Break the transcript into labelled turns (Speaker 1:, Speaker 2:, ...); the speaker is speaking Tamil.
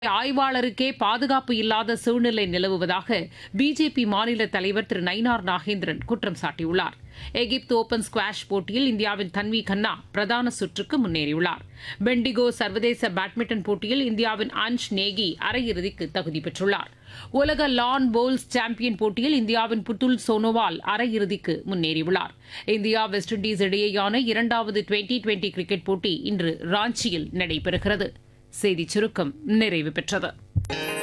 Speaker 1: ஆய்வாளருக்கே பாதுகாப்பு இல்லாத சூழ்நிலை நிலவுவதாக பிஜேபி மாநில தலைவர் திரு நயினார் நாகேந்திரன் குற்றம் சாட்டியுள்ளார் எகிப்து ஓபன் ஸ்குவாஷ் போட்டியில் இந்தியாவின் தன்வி கண்ணா பிரதான சுற்றுக்கு முன்னேறியுள்ளார் பெண்டிகோ சர்வதேச பேட்மிண்டன் போட்டியில் இந்தியாவின் அன்ஷ் நேகி அரையிறுதிக்கு தகுதி பெற்றுள்ளார் உலக லான் போல்ஸ் சாம்பியன் போட்டியில் இந்தியாவின் புத்துல் சோனோவால் அரையிறுதிக்கு முன்னேறியுள்ளார் இந்தியா வெஸ்ட் இண்டீஸ் இடையேயான இரண்டாவது டுவெண்டி டுவெண்டி கிரிக்கெட் போட்டி இன்று ராஞ்சியில் நடைபெறுகிறது செய்திச் சுருக்கம் நிறைவு பெற்றது